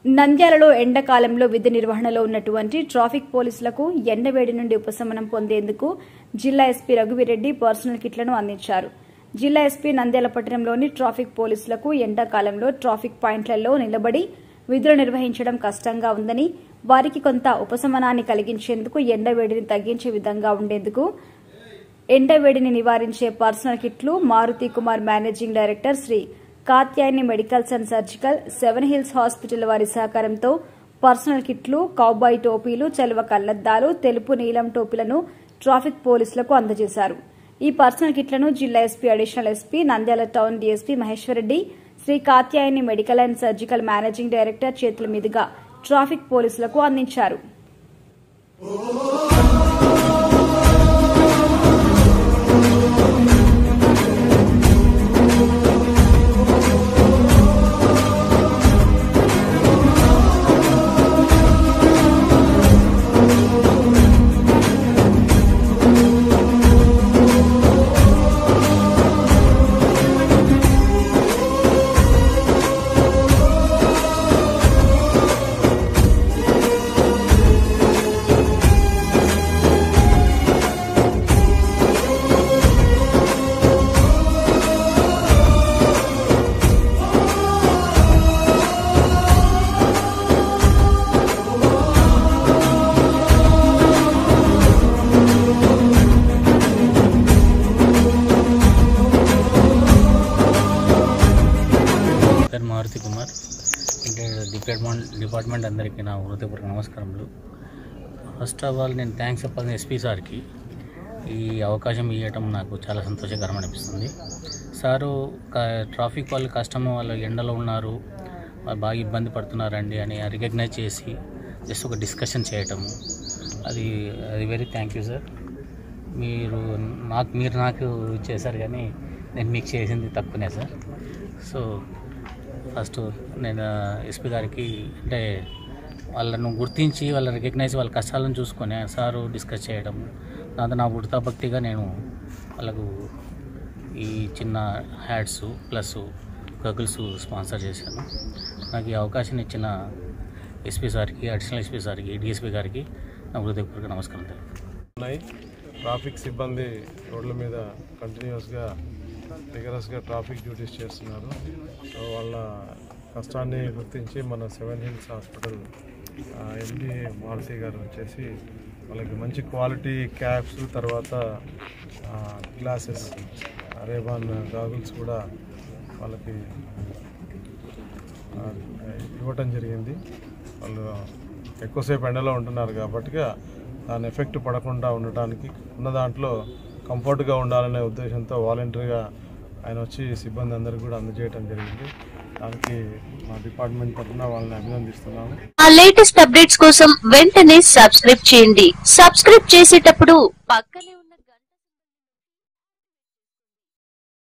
నంద్యాలలో ఎండాకాలంలో విధి నిర్వహణలో ఉన్నటువంటి ట్రాఫిక్ పోలీసులకు ఎండవేడి నుండి ఉపశమనం పొందేందుకు జిల్లా ఎస్పీ రఘువీరెడ్డి పర్సనల్ కిట్లను అందించారు జిల్లా ఎస్పీ నంద్యాల పట్టణంలోని ట్రాఫిక్ పోలీసులకు ఎండాకాలంలో ట్రాఫిక్ పాయింట్లలో నిలబడి విధులు నిర్వహించడం కష్టంగా ఉందని వారికి కొంత ఉపశమనాన్ని కలిగించేందుకు ఎండవేడిని తగ్గించే విధంగా ఉండేందుకు ఎండవేడిని నివారించే పర్సనల్ కిట్లు Maruti Kumar managing director Shri Katyayani medicals and surgical Seven Hills Hospital వారి సహకారంతో పర్సనల్ కిట్లు కౌబాయ్ టోపీలు చలువ కళ్లద్దాలు తెలుపు నీలం టోపీలను ట్రాఫిక్ పోలీసులకు అందజేశారు ఈ పర్సనల్ కిట్లను జిల్లా SP additional SP Nandyal town DSP Maheswarareddy Shri Katyayani medical and surgical managing director చేతుల మీదుగా ట్రాఫిక్ పోలీసులకు అందించారు పేరు మారుతి కుమార్ అంటే డిపార్ట్మెంట్ డిపార్ట్మెంట్ అందరికీ నా హృదయపూర్వక నమస్కారములు ఫస్ట్ ఆఫ్ ఆల్ నేను థ్యాంక్స్ చెప్పాలని ఎస్పీ సార్కి ఈ అవకాశం ఇవ్వటం నాకు చాలా సంతోషకరం అనిపిస్తుంది సారు క- ట్రాఫిక్ వాళ్ళు కష్టం వాళ్ళు ఎండలో ఉన్నారు వాళ్ళు బాగా ఇబ్బంది పడుతున్నారండి అని రికగ్నైజ్ చేసి జస్ట్ ఒక డిస్కషన్ చేయటము అది అది వెరీ థ్యాంక్ యూ సార్ మీరు నాకు మీరు నాకు చేశారు కానీ నేను మీకు చేసింది తక్కువనే సార్ సో ఫస్ట్ నేను ఎస్పీ గారికి అంటే వాళ్ళను గుర్తించి వాళ్ళని రికగ్నైజ్ వాళ్ళ కష్టాలను చూసుకొని సారు డిస్కస్ చేయడం దాంతో నా ఉడతా భక్తిగా నేను వాళ్ళకు ఈ చిన్న హ్యాట్స్ ప్లస్ గగుల్స్ స్పాన్సర్ చేశాను నాకు ఈ అవకాశం ఇచ్చిన ఎస్పీ సార్కి అడిషనల్ ఎస్పీ సార్కి డిఎస్పీ గారికి నా హృదయపూర్వక నమస్కారం తెలుపుతున్నాను. ఉన్నాయి ట్రాఫిక్ సిబ్బంది రోడ్ల మీద కంటిన్యూస్గా రిగరస్గా ట్రాఫిక్ డ్యూటీస్ చేస్తున్నారు సో వాళ్ళ కష్టాన్ని గుర్తించి మన Seven Hills Hospital MD Maruti గారు వచ్చేసి వాళ్ళకి మంచి క్వాలిటీ క్యాప్స్ తర్వాత గ్లాసెస్ రేబాన్ గాగుల్స్ కూడా వాళ్ళకి ఆ, ఇవ్వటం జరిగింది వాళ్ళు ఎక్కువసేపు ఎండలో ఉంటున్నారు కాబట్టి దాని ఎఫెక్ట్ పడకుండా ఉండటానికి ఉన్న దాంట్లో కంఫర్ట్గా ఉండాలనే ఉద్దేశంతో వాలంటరీగా ఆయన వచ్చి సిబ్బంది అందరికీ కూడా అందజేయడం జరిగింది దానికి మా డిపార్ట్మెంట్ తరఫున వాళ్ళని అభినందిస్తున్నాము ఆ లేటెస్ట్ అప్డేట్స్ కోసం వెంటనే సబ్స్క్రైబ్ చేయండి సబ్స్క్రైబ్ చేసేటప్పుడు పక్కనే ఉన్న